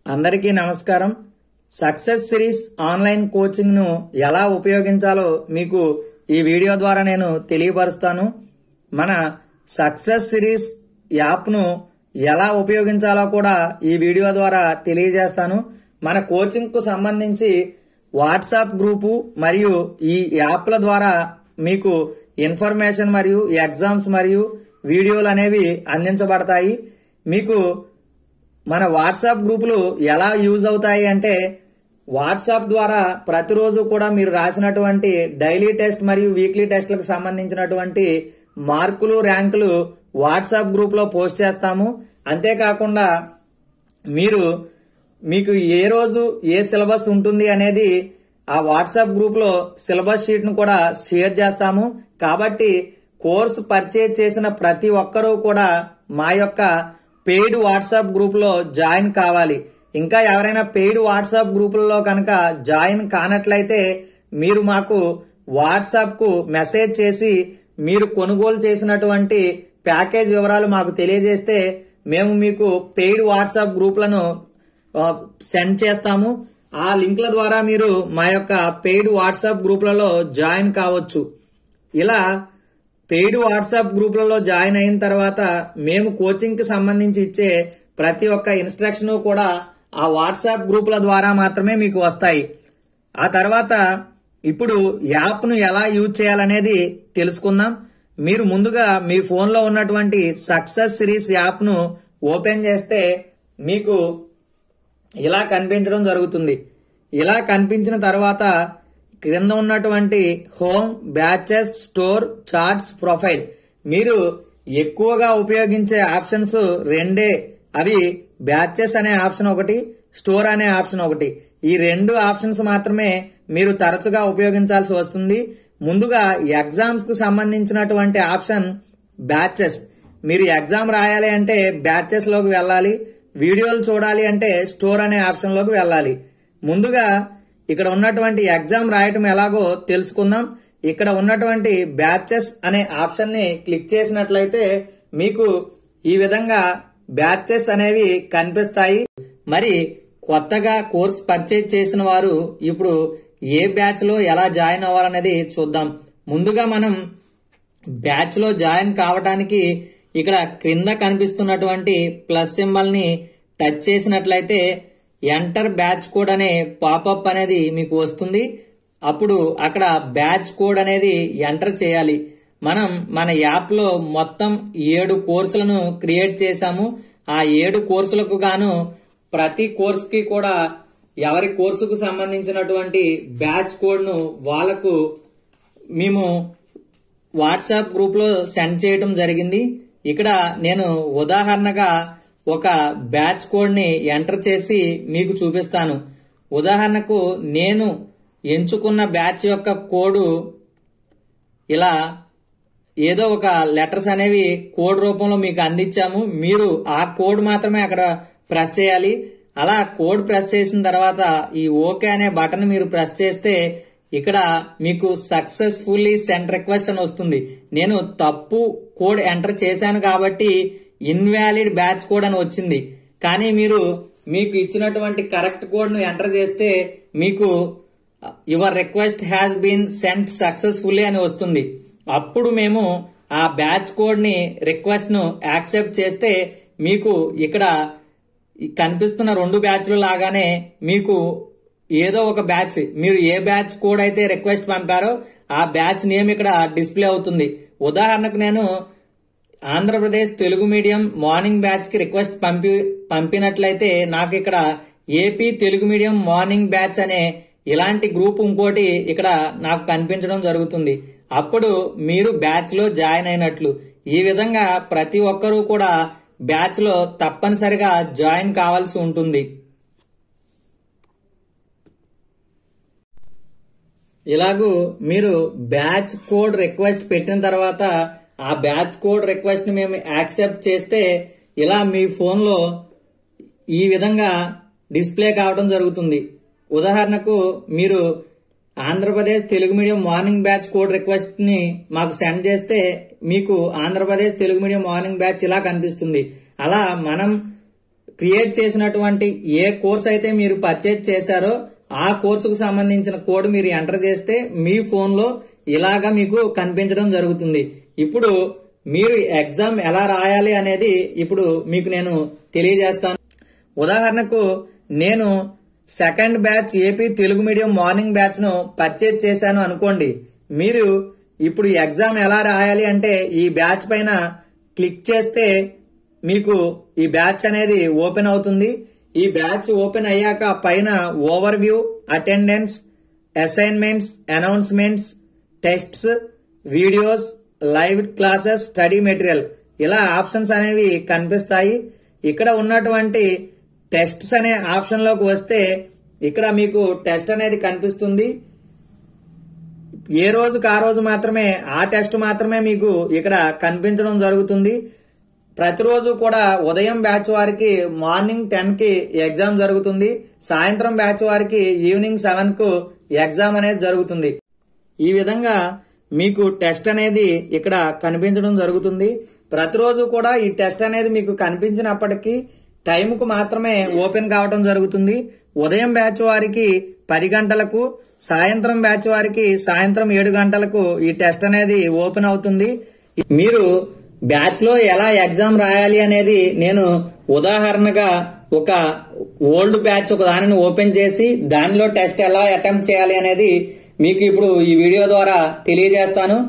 అందరికీ నమస్కారం success series online coaching ను ఎలా ఉపయోగించాలో మీకు ఈ వీడియో ద్వారా నేను తెలియపరుస్తాను మన సక్సెస్ సిరీస్ యాప్ ను ఎలా ఉపయోగించాలో కూడా ఈ వీడియో ద్వారా తెలియజేస్తాను మన కోచింగ్ కు సంబంధించి వాట్సాప్ గ్రూపు మరియు ఈ యాప్ల ద్వారా మీకు ఇన్ఫర్మేషన్ మరియు ఎగ్జామ్స్ మరియు వీడియోలు అనేవి అందించబడతాయి మీకు మన వాట్సాప్ గ్రూపులు ఎలా యూజ్ అవుతాయి అంటే వాట్సాప్ ద్వారా ప్రతిరోజు కూడా మీరు రాసినటువంటి డైలీ టెస్ట్ మరియు వీక్లీ టెస్ట్లకు సంబంధించినటువంటి మార్కులు ర్యాంకులు వాట్సాప్ గ్రూప్లో పోస్ట్ చేస్తాము అంతేకాకుండా మీరు మీకు ఏ రోజు ఏ సిలబస్ ఉంటుంది అనేది ఆ వాట్సాప్ గ్రూప్లో సిలబస్ షీట్ను కూడా షేర్ చేస్తాము కాబట్టి కోర్సు పర్చేజ్ చేసిన ప్రతి ఒక్కరూ కూడా మా యొక్క పెయిడ్ వాట్సాప్ గ్రూప్లో జాయిన్ కావాలి ఇంకా ఎవరైనా పెయిడ్ వాట్సాప్ గ్రూపులలో కనుక జాయిన్ కానట్లయితే మీరు మాకు వాట్సాప్కు మెసేజ్ చేసి మీరు కొనుగోలు చేసినటువంటి ప్యాకేజ్ వివరాలు మాకు తెలియజేస్తే మేము మీకు పెయిడ్ వాట్సాప్ గ్రూప్లను ఆ, సెండ్ చేస్తాము ఆ లింక్ల ద్వారా మీరు మా యొక్క పెయిడ్ వాట్సాప్ గ్రూప్లలో జాయిన్ కావచ్చు ఇలా పెయిడ్ వాట్సాప్ గ్రూప్లలో జాయిన్ అయిన తర్వాత మేము కోచింగ్ కి సంబంధించి ఇచ్చే ప్రతి ఒక్క ఇన్స్ట్రక్షన్ కూడా ఆ వాట్సాప్ గ్రూపుల ద్వారా మాత్రమే మీకు వస్తాయి ఆ తర్వాత ఇప్పుడు యాప్ను ఎలా యూజ్ చేయాలనేది తెలుసుకుందాం మీరు ముందుగా మీ ఫోన్లో ఉన్నటువంటి సక్సెస్ సిరీస్ యాప్ను ఓపెన్ చేస్తే మీకు ఇలా కనిపించడం జరుగుతుంది ఇలా కనిపించిన తర్వాత క్రింద ఉన్నటువంటి home batches store charts profile మీరు ఎక్కువగా ఉపయోగించే ఆప్షన్స్ రెండే అవి బ్యాచెస్ అనే ఆప్షన్ ఒకటి స్టోర్ అనే ఆప్షన్ ఒకటి ఈ రెండు ఆప్షన్స్ మాత్రమే మీరు తరచుగా ఉపయోగించాల్సి వస్తుంది ముందుగా ఎగ్జామ్స్ కు సంబంధించినటువంటి ఆప్షన్ బ్యాచెస్ మీరు ఎగ్జామ్ రాయాలి అంటే బ్యాచెస్ లోకి వెళ్ళాలి వీడియోలు చూడాలి అంటే స్టోర్ అనే ఆప్షన్ లోకి వెళ్ళాలి ముందుగా ఇక్కడ ఉన్నటువంటి ఎగ్జామ్ రాయటం ఎలాగో తెలుసుకుందాం ఇక్కడ ఉన్నటువంటి బ్యాచెస్ అనే ఆప్షన్ ని క్లిక్ చేసినట్లయితే మీకు ఈ విధంగా బ్యాచెస్ అనేవి కనిపిస్తాయి మరి కొత్తగా కోర్స్ పర్చేజ్ చేసిన వారు ఇప్పుడు ఏ బ్యాచ్ లో ఎలా జాయిన్ అవ్వాలనేది చూద్దాం ముందుగా మనం బ్యాచ్ లో జాయిన్ కావడానికి ఇక్కడ క్రింద కనిపిస్తున్నటువంటి ప్లస్ సింబల్ ని టచ్ చేసినట్లయితే ఎంటర్ బ్యాచ్ కోడ్ అనే పాపప్ అనేది మీకు వస్తుంది అప్పుడు అక్కడ బ్యాచ్ కోడ్ అనేది ఎంటర్ చేయాలి మనం మన యాప్ లో మొత్తం ఏడు కోర్సులను క్రియేట్ చేశాము ఆ ఏడు కోర్సులకు గాను ప్రతి కోర్సుకి కూడా ఎవరి కోర్సుకు సంబంధించినటువంటి బ్యాచ్ కోడ్ ను వాళ్లకు మేము వాట్సాప్ గ్రూప్ లో సెండ్ చేయడం జరిగింది ఇక్కడ నేను ఉదాహరణగా ఒక బ్యాచ్ కోడ్ ని ఎంటర్ చేసి మీకు చూపిస్తాను ఉదాహరణకు నేను ఎంచుకున్న బ్యాచ్ యొక్క కోడ్ ఇలా ఏదో ఒక లెటర్స్ అనేవి కోడ్ రూపంలో మీకు అందించాము మీరు ఆ కోడ్ మాత్రమే అక్కడ ప్రెస్ చేయాలి అలా కోడ్ ప్రెస్ చేసిన తర్వాత ఈ ఓకే అనే బటన్ మీరు ప్రెస్ చేస్తే ఇక్కడ మీకు సక్సెస్ఫుల్లీ సెండ్ రిక్వెస్ట్ అని వస్తుంది నేను తప్పు కోడ్ ఎంటర్ చేశాను కాబట్టి ఇన్వాలిడ్ బ్యాచ్ కోడ్ అని వచ్చింది కానీ మీరు మీకు ఇచ్చినటువంటి కరెక్ట్ కోడ్ ను ఎంటర్ చేస్తే మీకు your request has been sent successfully అని వస్తుంది అప్పుడు మేము ఆ బ్యాచ్ కోడ్ ని రిక్వెస్ట్ ను యాక్సెప్ట్ చేస్తే మీకు ఇక్కడ ఈ కనిపిస్తున్న రెండు బ్యాచ్లు లాగానే మీకు ఏదో ఒక బ్యాచ్ మీరు ఏ బ్యాచ్ కోడ్ అయితే రిక్వెస్ట్ పంపారో ఆ బ్యాచ్ నేమ్ ఇక్కడ డిస్ప్లే అవుతుంది ఉదాహరణకు నేను Andhra Pradesh Telugu medium morning batch కి రిక్వెస్ట్ పంపి పంపినట్లయితే నాకు ఇక్కడ AP Telugu medium morning batch అనే ఇలాంటి గ్రూప్ ఇంకోటి ఇక్కడ నాకు కనిపించడం జరుగుతుంది అప్పుడు మీరు బ్యాచ్ లో జాయిన్ అయినట్లు ఈ విధంగా ప్రతి ఒక్కరూ కూడా బ్యాచ్ లో తప్పనిసరిగా జాయిన్ కావాల్సి ఉంటుంది ఇలాగూ మీరు బ్యాచ్ కోడ్ రిక్వెస్ట్ పెట్టిన తర్వాత ఆ బ్యాచ్ కోడ్ రిక్వెస్ట్ ని మేము యాక్సెప్ట్ చేస్తే ఇలా మీ ఫోన్లో ఈ విధంగా డిస్ప్లే కావడం జరుగుతుంది ఉదాహరణకు మీరు Andhra Pradesh Telugu medium morning batch code request ని మాకు సెండ్ చేస్తే మీకు Andhra Pradesh Telugu medium morning batch ఇలా కనిపిస్తుంది అలా మనం క్రియేట్ చేసినటువంటి ఏ కోర్స్ అయితే మీరు పర్చేజ్ చేశారో ఆ కోర్సుకు సంబంధించిన కోడ్ మీరు ఎంటర్ చేస్తే మీ ఫోన్లో ఇలాగా మీకు కనిపించడం జరుగుతుంది ఇప్పుడు మీరు ఎగ్జామ్ ఎలా రాయాలి అనేది ఇప్పుడు మీకు నేను తెలియజేస్తాను ఉదాహరణకు నేను second batch AP Telugu medium morning batch ను పర్చేజ్ చేశాను అనుకోండి మీరు ఇప్పుడు ఎగ్జామ్ ఎలా రాయాలి అంటే ఈ బ్యాచ్ పైన క్లిక్ చేస్తే మీకు ఈ బ్యాచ్ అనేది ఓపెన్ అవుతుంది ఈ బ్యాచ్ ఓపెన్ అయ్యాక పైన overview attendance assignments announcements tests videos live classes study material ఇలా ఆప్షన్స్ అనేవి కనిపిస్తాయి ఇక్కడ ఉన్నటువంటి టెస్ట్స్ అనే ఆప్షన్ లోకి వస్తే ఇక్కడ మీకు టెస్ట్ అనేది కనిపిస్తుంది ఏ రోజుకి ఆ రోజు మాత్రమే ఆ టెస్ట్ మాత్రమే మీకు ఇక్కడ కనిపించడం జరుగుతుంది ప్రతిరోజు కూడా ఉదయం బ్యాచ్ వారికి మార్నింగ్ టెన్ కి ఎగ్జామ్ జరుగుతుంది సాయంత్రం బ్యాచ్ వారికి ఈవినింగ్ సెవెన్ కు ఎగ్జామ్ అనేది జరుగుతుంది ఈ విధంగా మీకు టెస్ట్ అనేది ఇక్కడ కనిపించడం జరుగుతుంది ప్రతిరోజు కూడా ఈ టెస్ట్ అనేది మీకు కనిపించినప్పటికీ టైంకు మాత్రమే ఓపెన్ కావడం జరుగుతుంది ఉదయం బ్యాచ్ వారికి పది గంటలకు సాయంత్రం బ్యాచ్ వారికి సాయంత్రం ఏడు గంటలకు ఈ టెస్ట్ అనేది ఓపెన్ అవుతుంది మీరు బ్యాచ్ లో ఎలా ఎగ్జామ్ రాయాలి అనేది నేను ఉదాహరణగా ఒక ఓల్డ్ బ్యాచ్ ఒక దానిని ఓపెన్ చేసి దానిలో టెస్ట్ ఎలా అటెంప్ట్ చేయాలి అనేది మీకు ఇప్పుడు ఈ వీడియో ద్వారా తెలియజేస్తాను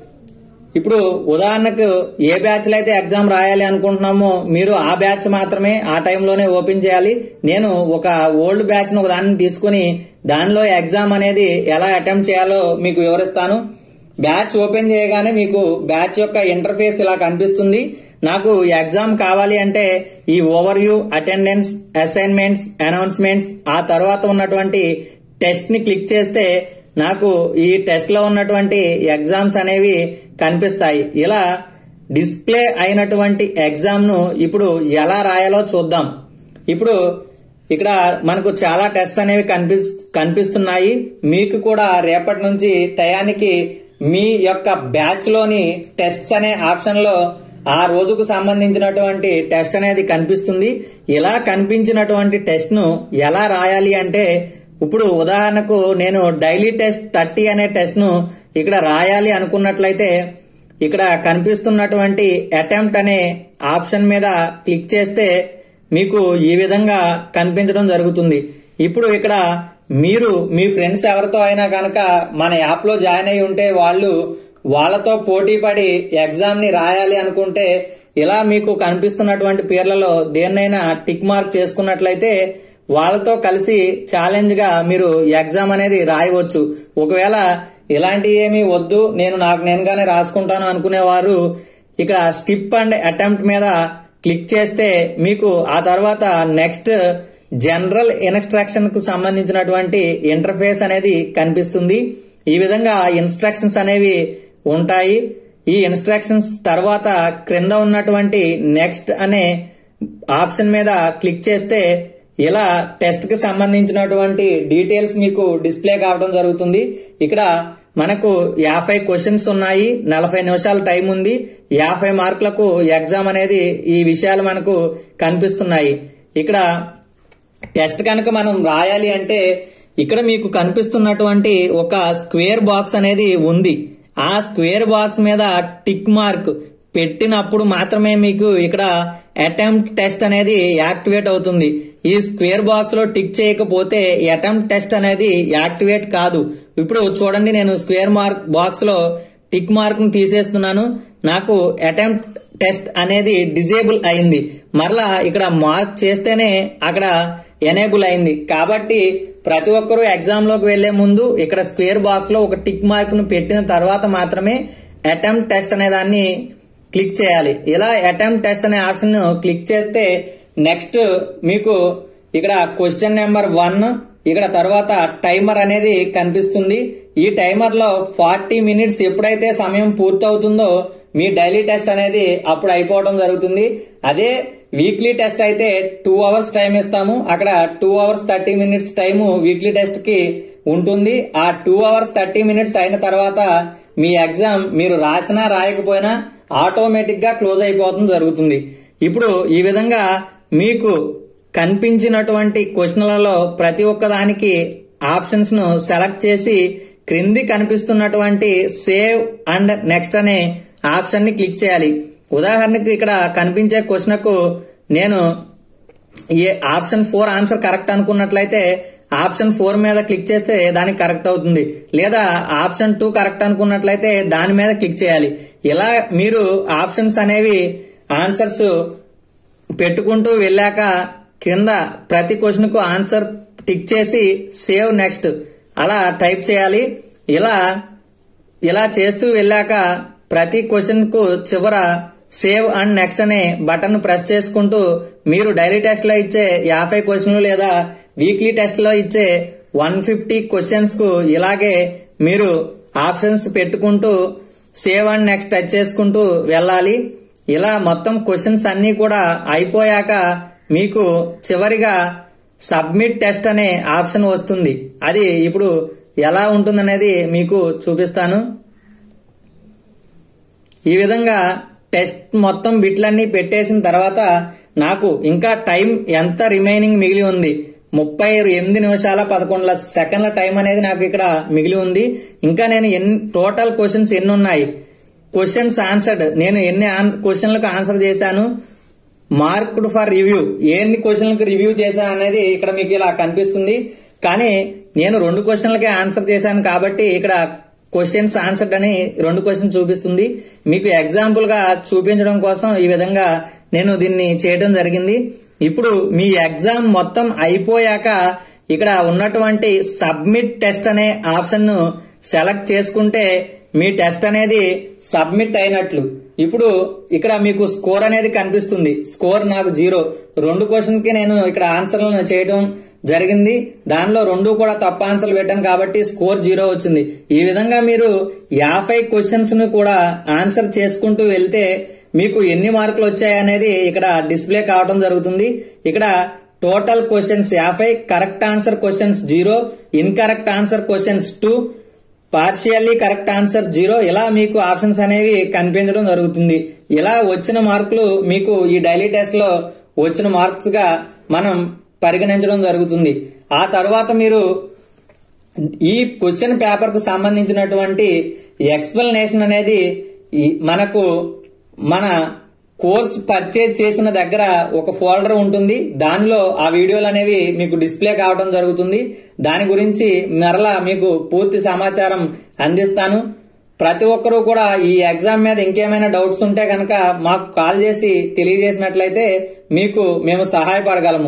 ఇప్పుడు ఉదాహరణకు ఏ బ్యాచ్ లో అయితే ఎగ్జామ్ రాయాలి అనుకుంటున్నామో మీరు ఆ బ్యాచ్ మాత్రమే ఆ టైంలోనే ఓపెన్ చేయాలి నేను ఒక ఓల్డ్ బ్యాచ్ ను ఒక దాన్ని తీసుకుని దానిలో ఎగ్జామ్ అనేది ఎలా అటెంప్ట్ చేయాలో మీకు వివరిస్తాను బ్యాచ్ ఓపెన్ చేయగానే మీకు బ్యాచ్ యొక్క ఇంటర్ఫేస్ ఇలా కనిపిస్తుంది నాకు ఎగ్జామ్ కావాలి అంటే ఈ overview attendance assignments announcements ఆ తర్వాత ఉన్నటువంటి టెస్ట్ ని క్లిక్ చేస్తే నాకు ఈ టెస్ట్ లో ఉన్నటువంటి ఎగ్జామ్స్ అనేవి కనిపిస్తాయి ఇలా డిస్ప్లే అయినటువంటి ఎగ్జామ్ ను ఇప్పుడు ఎలా రాయాలో చూద్దాం ఇప్పుడు ఇక్కడ మనకు చాలా టెస్ట్ అనేవి కనిపి కనిపిస్తున్నాయి మీకు కూడా రేపటి నుంచి టయానికి మీ యొక్క బ్యాచ్ లోని టెస్ట్స్ అనే ఆప్షన్ లో ఆ రోజుకు సంబంధించినటువంటి టెస్ట్ అనేది కనిపిస్తుంది ఇలా కనిపించినటువంటి టెస్ట్ ను ఎలా రాయాలి అంటే ఇప్పుడు ఉదాహరణకు నేను డైలీ టెస్ట్ థర్టీ అనే టెస్ట్ ను ఇక్కడ రాయాలి అనుకున్నట్లయితే ఇక్కడ కనిపిస్తున్నటువంటి అటెంప్ట్ అనే ఆప్షన్ మీద క్లిక్ చేస్తే మీకు ఈ విధంగా కనిపించడం జరుగుతుంది ఇప్పుడు ఇక్కడ మీరు మీ ఫ్రెండ్స్ ఎవరితో అయినా కనుక మన యాప్ లో జాయిన్ అయి ఉంటే వాళ్ళు వాళ్ళతో పోటీ పడి ఎగ్జామ్ ని రాయాలి అనుకుంటే ఇలా మీకు కనిపిస్తున్నటువంటి పేర్లలో దేన్నైనా టిక్ మార్క్ చేసుకున్నట్లయితే వాళ్ళతో కలిసి ఛాలెంజ్ గా మీరు ఎగ్జామ్ అనేది రాయవచ్చు ఒకవేళ ఇలాంటి ఏమీ వద్దు నేను నాకు నేనుగానే రాసుకుంటాను అనుకునేవారు ఇక్కడ స్కిప్ అండ్ అటెంప్ట్ మీద క్లిక్ చేస్తే మీకు ఆ తర్వాత నెక్స్ట్ జనరల్ ఇన్స్ట్రక్షన్ కు సంబంధించినటువంటి ఇంటర్ఫేస్ అనేది కనిపిస్తుంది ఈ విధంగా ఇన్స్ట్రక్షన్స్ అనేవి ఉంటాయి ఈ ఇన్స్ట్రక్షన్స్ తర్వాత క్రింద ఉన్నటువంటి నెక్స్ట్ అనే ఆప్షన్ మీద క్లిక్ చేస్తే ఇలా టెస్ట్ కి సంబంధించినటువంటి డీటెయిల్స్ మీకు డిస్ప్లే కావడం జరుగుతుంది ఇక్కడ మనకు యాభై క్వశ్చన్స్ ఉన్నాయి నలభై నిమిషాల టైం ఉంది యాభై మార్కులకు ఎగ్జామ్ అనేది ఈ విషయాలు మనకు కనిపిస్తున్నాయి ఇక్కడ టెస్ట్ కనుక మనం రాయాలి అంటే ఇక్కడ మీకు కనిపిస్తున్నటువంటి ఒక స్క్వేర్ బాక్స్ అనేది ఉంది ఆ స్క్వేర్ బాక్స్ మీద టిక్ మార్క్ పెట్టినప్పుడు మాత్రమే మీకు ఇక్కడ అటెంప్ట్ టెస్ట్ అనేది యాక్టివేట్ అవుతుంది ఈ స్క్వేర్ బాక్స్ లో టిక్ చేయకపోతే అటెంప్ట్ టెస్ట్ అనేది యాక్టివేట్ కాదు ఇప్పుడు చూడండి నేను స్క్వేర్ మార్క్ బాక్స్ లో టిక్ మార్క్ ను తీసేస్తున్నాను నాకు అటెంప్ట్ టెస్ట్ అనేది డిజేబుల్ అయింది మరలా ఇక్కడ మార్క్ చేస్తేనే అక్కడ ఎనేబుల్ అయింది కాబట్టి ప్రతి ఒక్కరూ ఎగ్జామ్ లోకి వెళ్లే ముందు ఇక్కడ స్క్వేర్ బాక్స్ లో ఒక టిక్ మార్క్ ను పెట్టిన తర్వాత మాత్రమే అటెంప్ట్ టెస్ట్ అనే దాన్ని క్లిక్ చేయాలి ఇలా అటెంప్ట్ టెస్ట్ అనే ఆప్షన్ క్లిక్ చేస్తే నెక్స్ట్ మీకు ఇక్కడ క్వశ్చన్ నెంబర్ వన్ ఇక్కడ తర్వాత టైమర్ అనేది కనిపిస్తుంది ఈ టైమర్ లో ఫార్టీ మినిట్స్ ఎప్పుడైతే సమయం పూర్తవుతుందో మీ డైలీ టెస్ట్ అనేది అప్పుడు అయిపోవడం జరుగుతుంది అదే వీక్లీ టెస్ట్ అయితే టూ అవర్స్ టైం ఇస్తాము అక్కడ two hours thirty minutes time weekly test కి ఉంటుంది ఆ టూ అవర్స్ థర్టీ మినిట్స్ అయిన తర్వాత మీ ఎగ్జామ్ మీరు రాసినా రాయకపోయినా ఆటోమేటిక్ గా క్లోజ్ అయిపోవడం జరుగుతుంది ఇప్పుడు ఈ విధంగా మీకు కనిపించినటువంటి క్వశ్చన్లలో ప్రతి ఒక్కదానికి ఆప్షన్స్ ను సెలెక్ట్ చేసి క్రింది కనిపిస్తున్నటువంటి సేవ్ అండ్ నెక్స్ట్ అనే ఆప్షన్ ని క్లిక్ చేయాలి ఉదాహరణకు ఇక్కడ కనిపించే క్వశ్చన్ కు నేను ఏ ఆప్షన్ ఫోర్ ఆన్సర్ కరెక్ట్ అనుకున్నట్లయితే ఆప్షన్ ఫోర్ మీద క్లిక్ చేస్తే దానికి కరెక్ట్ అవుతుంది లేదా ఆప్షన్ టూ కరెక్ట్ అనుకున్నట్లయితే దాని మీద క్లిక్ చేయాలి ఇలా మీరు ఆప్షన్స్ అనేవి ఆన్సర్స్ పెట్టుకుంటూ వెళ్ళాక కింద ప్రతి క్వశ్చన్ కు ఆన్సర్ టిక్ చేసి సేవ్ నెక్స్ట్ అలా టైప్ చేయాలి ఇలా ఇలా చేస్తూ వెళ్ళాక ప్రతి క్వశ్చన్ కు చివర సేవ్ అండ్ నెక్స్ట్ అనే బటన్ ప్రెస్ చేసుకుంటూ మీరు డైలీ టెస్ట్ లో ఇచ్చే యాభై క్వశ్చన్లు లేదా వీక్లీ టెస్ట్ లో ఇచ్చే వన్ ఫిఫ్టీ క్వశ్చన్స్ కు ఇలాగే మీరు ఆప్షన్స్ పెట్టుకుంటూ సేవ్ అండ్ నెక్స్ట్ టచ్ చేసుకుంటూ వెళ్ళాలి ఇలా మొత్తం క్వశ్చన్స్ అన్ని కూడా అయిపోయాక మీకు చివరిగా సబ్మిట్ టెస్ట్ అనే ఆప్షన్ వస్తుంది అది ఇప్పుడు ఎలా ఉంటుందనేది మీకు చూపిస్తాను ఈ విధంగా టెస్ట్ మొత్తం బిట్లన్నీ పెట్టేసిన తర్వాత నాకు ఇంకా టైం ఎంత రిమైనింగ్ మిగిలి ఉంది ముప్పై ఎనిమిది నిమిషాల పదకొండు సెకండ్ల టైం అనేది నాకు ఇక్కడ మిగిలి ఉంది ఇంకా నేను ఎన్ని టోటల్ క్వశ్చన్స్ ఎన్ని ఉన్నాయి క్వశ్చన్స్ ఆన్సర్డ్ నేను ఎన్ని క్వశ్చన్లకు ఆన్సర్ చేశాను మార్క్డ్ ఫర్ రివ్యూ ఎన్ని క్వశ్చన్లకు రివ్యూ చేశాను అనేది ఇక్కడ మీకు ఇలా కనిపిస్తుంది కానీ నేను రెండు క్వశ్చన్లకే ఆన్సర్ చేశాను కాబట్టి ఇక్కడ క్వశ్చన్స్ ఆన్సర్డ్ అని రెండు క్వశ్చన్ చూపిస్తుంది మీకు ఎగ్జాంపుల్ గా చూపించడం కోసం ఈ విధంగా నేను దీన్ని చేయడం జరిగింది ఇప్పుడు మీ ఎగ్జామ్ మొత్తం అయిపోయాక ఇక్కడ ఉన్నటువంటి సబ్మిట్ టెస్ట్ అనే ఆప్షన్ ను సెలెక్ట్ చేసుకుంటే మీ టెస్ట్ అనేది సబ్మిట్ అయినట్లు ఇప్పుడు ఇక్కడ మీకు స్కోర్ అనేది కనిపిస్తుంది స్కోర్ నాకు జీరో రెండు క్వశ్చన్ కి నేను ఇక్కడ ఆన్సర్లను చేయడం జరిగింది దానిలో రెండు కూడా తప్పు ఆన్సర్లు పెట్టాను కాబట్టి స్కోర్ జీరో వచ్చింది ఈ విధంగా మీరు యాభై క్వశ్చన్స్ ను కూడా ఆన్సర్ చేసుకుంటూ వెళ్తే మీకు ఎన్ని మార్కులు వచ్చాయనేది ఇక్కడ డిస్ప్లే కావడం జరుగుతుంది ఇక్కడ టోటల్ క్వశ్చన్స్ యాభై correct answer questions zero incorrect answer questions two partially correct answer zero ఇలా మీకు ఆప్షన్స్ అనేవి కనిపించడం జరుగుతుంది ఇలా వచ్చిన మార్కులు మీకు ఈ డైలీ టెస్ట్ లో వచ్చిన మార్క్స్ గా మనం పరిగణించడం జరుగుతుంది ఆ తర్వాత మీరు ఈ క్వశ్చన్ పేపర్ కు సంబంధించినటువంటి ఎక్స్ప్లెనేషన్ అనేది ఈ- మనకు మన కోర్స్ పర్చేజ్ చేసిన దగ్గర ఒక ఫోల్డర్ ఉంటుంది దానిలో ఆ వీడియోలు అనేవి మీకు డిస్ప్లే కావడం జరుగుతుంది దాని గురించి మరలా మీకు పూర్తి సమాచారం అందిస్తాను ప్రతి ఒక్కరూ కూడా ఈ ఎగ్జామ్ మీద ఇంకేమైనా డౌట్స్ ఉంటే కనుక మాకు కాల్ చేసి తెలియజేసినట్లయితే మీకు మేము సహాయపడగలము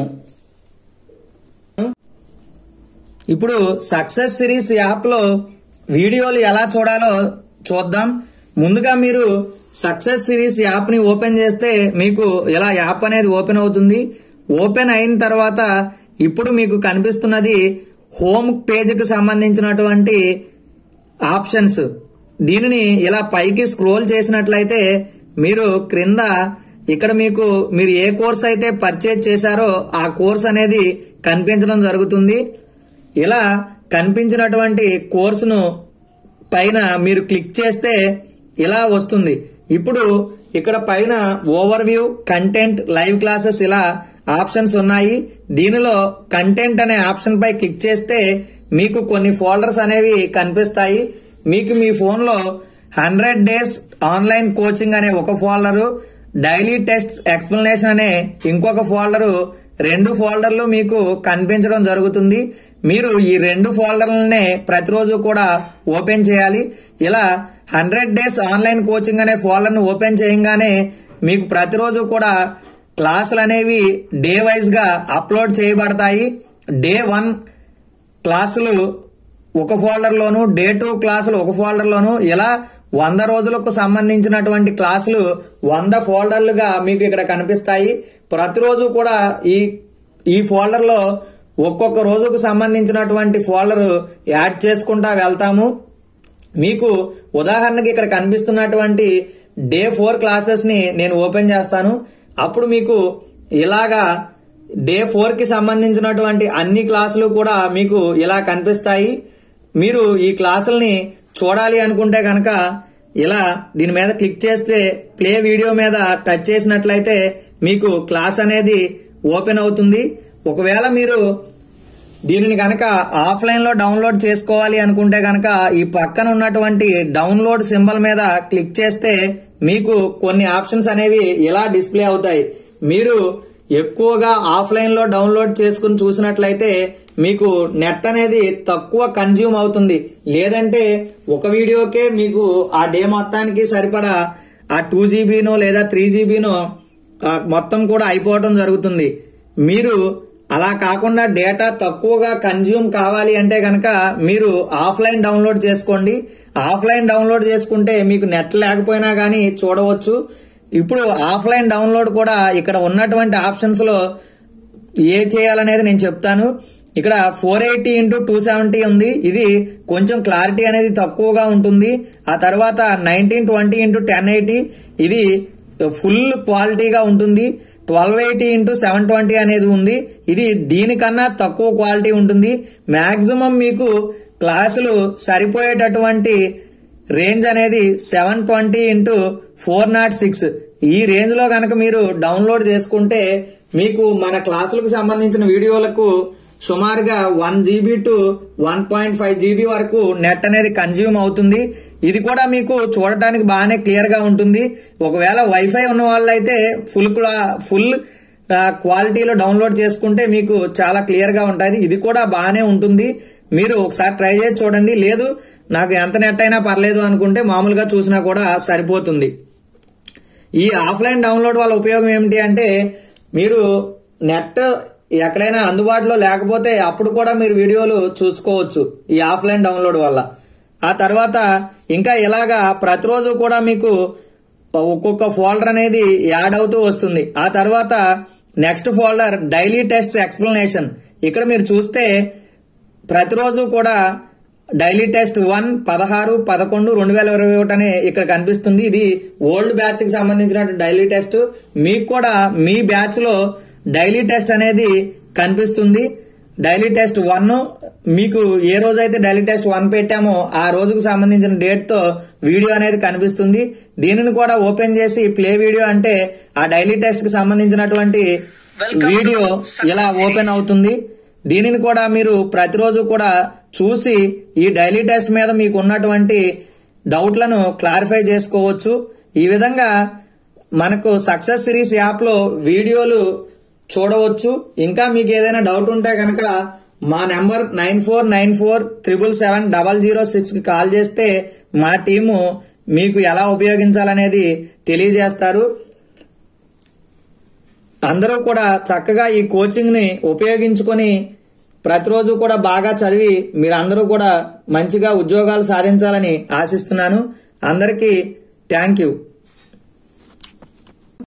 ఇప్పుడు సక్సెస్ సిరీస్ యాప్ లో వీడియోలు ఎలా చూడాలో చూద్దాం ముందుగా మీరు సక్సెస్ సిరీస్ యాప్ ని ఓపెన్ చేస్తే మీకు ఇలా యాప్ అనేది ఓపెన్ అవుతుంది ఓపెన్ అయిన తర్వాత ఇప్పుడు మీకు కనిపిస్తున్నది హోమ్ పేజ్కి సంబంధించినటువంటి ఆప్షన్స్ దీనిని ఇలా పైకి స్క్రోల్ చేసినట్లయితే మీరు క్రింద ఇక్కడ మీకు మీరు ఏ కోర్స్ అయితే పర్చేజ్ చేశారో ఆ కోర్స్ అనేది కనిపించడం జరుగుతుంది ఇలా కనిపించినటువంటి కోర్సును పైన మీరు క్లిక్ చేస్తే ఇలా వస్తుంది ఇప్పుడు ఇక్కడ పైన overview content live classes ఇలా ఆప్షన్స్ ఉన్నాయి దీనిలో కంటెంట్ అనే ఆప్షన్ పై క్లిక్ చేస్తే మీకు కొన్ని ఫోల్డర్స్ అనేవి కనిపిస్తాయి మీకు మీ ఫోన్ లో హండ్రెడ్ డేస్ ఆన్లైన్ కోచింగ్ అనే ఒక ఫోల్డరు డైలీ టెస్ట్ ఎక్స్ప్లెనేషన్ అనే ఇంకొక ఫోల్డరు రెండు ఫోల్డర్లు మీకు కనిపించడం జరుగుతుంది మీరు ఈ రెండు ఫోల్డర్లనే ప్రతిరోజు కూడా ఓపెన్ చేయాలి ఇలా హండ్రెడ్ డేస్ ఆన్లైన్ కోచింగ్ అనే ఫోల్డర్ ను ఓపెన్ చేయగానే మీకు ప్రతిరోజు కూడా క్లాసులు అనేవి డే వైజ్ గా అప్లోడ్ చేయబడతాయి డే వన్ క్లాసులు ఒక ఫోల్డర్ లోను డే టూ క్లాసులు ఒక ఫోల్డర్ లోను ఇలా వంద రోజులకు సంబంధించినటువంటి క్లాసులు వంద ఫోల్డర్లుగా మీకు ఇక్కడ కనిపిస్తాయి ప్రతిరోజు కూడా ఈ ఈ ఫోల్డర్ లో ఒక్కొక్క రోజుకు సంబంధించినటువంటి ఫోల్డర్ యాడ్ చేసుకుంటా వెళ్తాము మీకు ఉదాహరణకి ఇక్కడ కనిపిస్తున్నటువంటి డే ఫోర్ క్లాసెస్ ని నేను ఓపెన్ చేస్తాను అప్పుడు మీకు ఇలాగా డే ఫోర్ కి సంబంధించినటువంటి అన్ని క్లాసులు కూడా మీకు ఇలా కనిపిస్తాయి మీరు ఈ క్లాసుల్ని చూడాలి అనుకుంటే కనుక ఇలా దీని మీద క్లిక్ చేస్తే ప్లే వీడియో మీద టచ్ చేసినట్లయితే మీకు క్లాస్ అనేది ఓపెన్ అవుతుంది ఒకవేళ మీరు దీనిని కనుక ఆఫ్లైన్ లో డౌన్లోడ్ చేసుకోవాలి అనుకుంటే కనుక ఈ పక్కన ఉన్నటువంటి డౌన్లోడ్ సింబల్ మీద క్లిక్ చేస్తే మీకు కొన్ని ఆప్షన్స్ అనేవి ఇలా డిస్ప్లే అవుతాయి మీరు ఎక్కువగా ఆఫ్లైన్ లో డౌన్లోడ్ చేసుకుని చూసినట్లయితే మీకు నెట్ అనేది తక్కువ కన్జ్యూమ్ అవుతుంది లేదంటే ఒక వీడియోకే మీకు ఆ డే మొత్తానికి సరిపడా ఆ టూ జీబీనో లేదా త్రీ జీబీనో మొత్తం కూడా అయిపోవటం జరుగుతుంది మీరు అలా కాకుండా డేటా తక్కువగా కన్జ్యూమ్ కావాలి అంటే కనుక మీరు ఆఫ్లైన్ డౌన్లోడ్ చేసుకోండి ఆఫ్లైన్ డౌన్లోడ్ చేసుకుంటే మీకు నెట్ లేకపోయినా కానీ చూడవచ్చు ఇప్పుడు ఆఫ్లైన్ డౌన్లోడ్ కూడా ఇక్కడ ఉన్నటువంటి ఆప్షన్స్ లో ఏ చేయాలనేది నేను చెప్తాను ఇక్కడ four eighty into two seventy ఉంది ఇది కొంచెం క్లారిటీ అనేది తక్కువగా ఉంటుంది ఆ తర్వాత nineteen twenty into ten eighty ఇది ఫుల్ క్వాలిటీగా ఉంటుంది twelve eighty into seven twenty అనేది ఉంది ఇది దీనికన్నా తక్కువ క్వాలిటీ ఉంటుంది మాక్సిమం మీకు క్లాసులు సరిపోయేటటువంటి రేంజ్ అనేది seven twenty into four not six ఈ రేంజ్ లో కనుక మీరు డౌన్లోడ్ చేసుకుంటే మీకు మన క్లాసులకు సంబంధించిన వీడియోలకు సుమారుగా one GB to one point five GB వరకు నెట్ అనేది కన్జ్యూమ్ అవుతుంది ఇది కూడా మీకు చూడటానికి బాగానే క్లియర్ గా ఉంటుంది ఒకవేళ వైఫై ఉన్న వాళ్ళైతే ఫుల్ ఫుల్ క్వాలిటీలో డౌన్లోడ్ చేసుకుంటే మీకు చాలా క్లియర్ గా ఉంటుంది ఇది కూడా బాగానే ఉంటుంది మీరు ఒకసారి ట్రై చేసి చూడండి లేదు నాకు ఎంత నెట్ అయినా పర్లేదు అనుకుంటే మామూలుగా చూసినా కూడా సరిపోతుంది ఈ ఆఫ్లైన్ డౌన్లోడ్ వల్ల ఉపయోగం ఏమిటి అంటే మీరు నెట్ ఎక్కడైనా అందుబాటులో లేకపోతే అప్పుడు కూడా మీరు వీడియోలు చూసుకోవచ్చు ఈ ఆఫ్లైన్ డౌన్లోడ్ వల్ల ఆ తర్వాత ఇంకా ఇలాగా ప్రతిరోజు కూడా మీకు ఒక్కొక్క ఫోల్డర్ అనేది యాడ్ అవుతూ వస్తుంది ఆ తర్వాత next folder daily test explanation ఇక్కడ మీరు చూస్తే ప్రతిరోజు కూడా డైలీ టెస్ట్ వన్ పదహారు పదకొండు రెండు వేల ఇరవై ఒకటి అనే ఇక్కడ కనిపిస్తుంది ఇది ఓల్డ్ బ్యాచ్ కి సంబంధించిన డైలీ టెస్ట్ మీకు కూడా మీ బ్యాచ్ లో డైలీ టెస్ట్ అనేది కనిపిస్తుంది డైలీ టెస్ట్ వన్ మీకు ఏ రోజైతే డైలీ టెస్ట్ వన్ పెట్టామో ఆ రోజుకు సంబంధించిన డేట్ తో వీడియో అనేది కనిపిస్తుంది దీనిని కూడా ఓపెన్ చేసి ప్లే వీడియో అంటే ఆ డైలీ టెస్ట్ కి సంబంధించినటువంటి వీడియో ఇలా ఓపెన్ అవుతుంది దీనిని కూడా మీరు ప్రతిరోజు కూడా చూసి ఈ డైలీ టెస్ట్ మీద మీకు ఉన్నటువంటి డౌట్లను క్లారిఫై చేసుకోవచ్చు ఈ విధంగా మనకు సక్సెస్ సిరీస్ యాప్ లో వీడియోలు చూడవచ్చు ఇంకా మీకు ఏదైనా డౌట్ ఉంటే కనుక మా number nine four nine four triple seven double zero six కి కాల్ చేస్తే మా టీము మీకు ఎలా ఉపయోగించాలనేది తెలియజేస్తారు అందరూ కూడా చక్కగా ఈ కోచింగ్ ని ఉపయోగించుకొని ప్రతిరోజు కూడా బాగా చదివి మీరందరూ కూడా మంచిగా ఉద్యోగాలు సాధించాలని ఆశిస్తున్నాను అందరికీ థ్యాంక్ యూ